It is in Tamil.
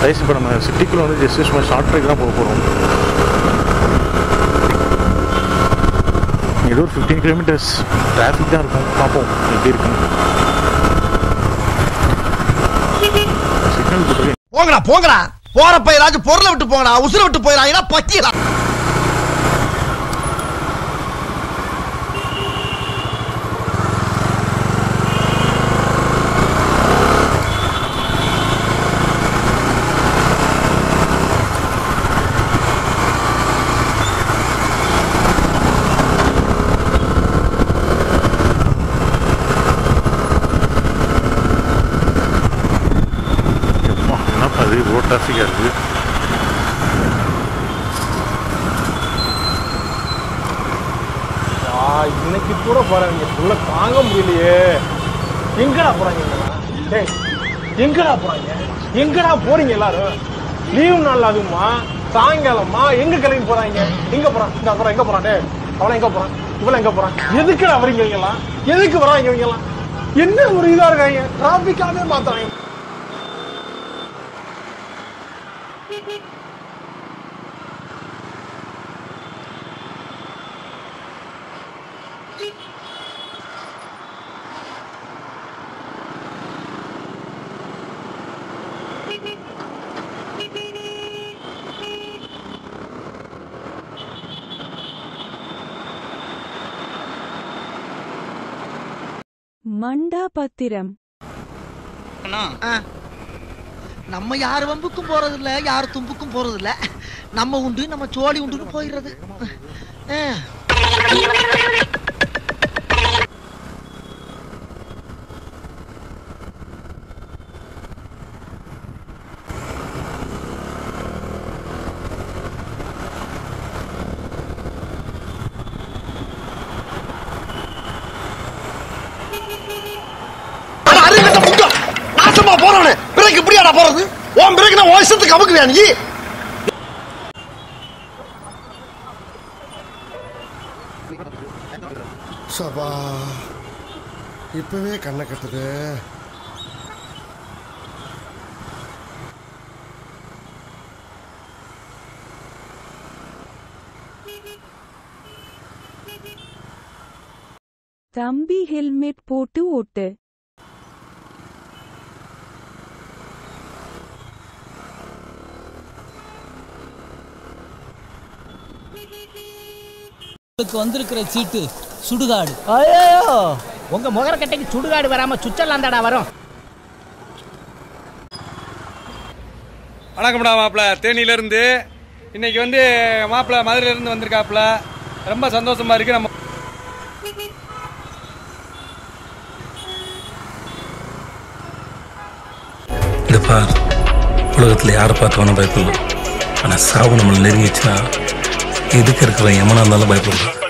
ரைஸ் இப்போ நம்ம சிட்டிக்குள்ளே வந்து ஜஸ்ட் சும்மா ஷார்ட் ட்ரைக் தான் போக போகிறோம் ஏதோ ஒரு ஃபிஃப்டீன் கிலோமீட்டர்ஸ் டிராஃபிக் தான் இருக்கும் பார்ப்போம் எப்படி இருக்குன்னு சிக்னல் போட்டு போங்கடா போங்கடா போறப்ப ஏதாச்சும் பொருளை விட்டு போங்கடா உசுரை விட்டு போயிடா பத்தியடா எப்பா என்னப்பா அது இவ்வளோ டிராஃபிக்காக இருக்குது ஆ, இன்னைக்கு கூட போறாங்க உள்ள தாங்க முடியலையே எங்கடா போறாங்க இவங்கெல்லாம்? டேய் எங்கடா போறாங்க எங்கடா போறீங்க எல்லாரும் லீவு நாள் அதுமா சாயங்காலமா எங்க கிளம்பி போறாங்க எங்க போறான் இந்த அப்புறம் எங்க போறான் டேய் அவன் எங்க போறான் இவள எங்க போறான் எதுக்குடா வரீங்க இவங்க எல்லாம் எதுக்கு வராங்க இவங்க எல்லாம் என்ன ஒரு இதா இருக்காங்க டிராபிக்காவே மாத்தாங்க மண்டாபத்திரம் நம்ம யார் வம்புக்கும் போறது இல்ல யார் தும்புக்கும் போறது இல்ல நம்ம உண்டு நம்ம சோழி உண்டுன்னு போயிடுறது ஆ. அட, அறிவிட்ட முண்டம். நாசமா போறவனே பிரேக் இப்படியாடா போறது உன் பிரேக் நான் வருஷத்துக்கு அமுக்குவியா நீ சபா இப்பவே கண்ணை கட்டுது தம்பி ஹெல்மெட் போட்டு ஓட்டு உங்களுக்கு வந்திருக்கிற சீட்டு சுடுகாடு ஐயோ உங்க முகரக்கட்டைக்கு சுடுகாடு வராம சுவிட்சர்லாந்து தாடா வரும் வணக்கம்டா மாப்பிள்ள தேனியிலேருந்து இன்னைக்கு வந்து மாப்பிள்ள மதுரையிலேருந்து வந்திருக்காப்புல ரொம்ப சந்தோஷமா இருக்கு நம்ம இந்த பார் உலகத்தில் யாரை பார்த்து வேணால் பயப்படலாம் ஆனால் சாவு நம்மளை நெருங்கிச்சுன்னா எதுக்கு இருக்கிற எமனா இருந்தாலும் பயப்படலாம்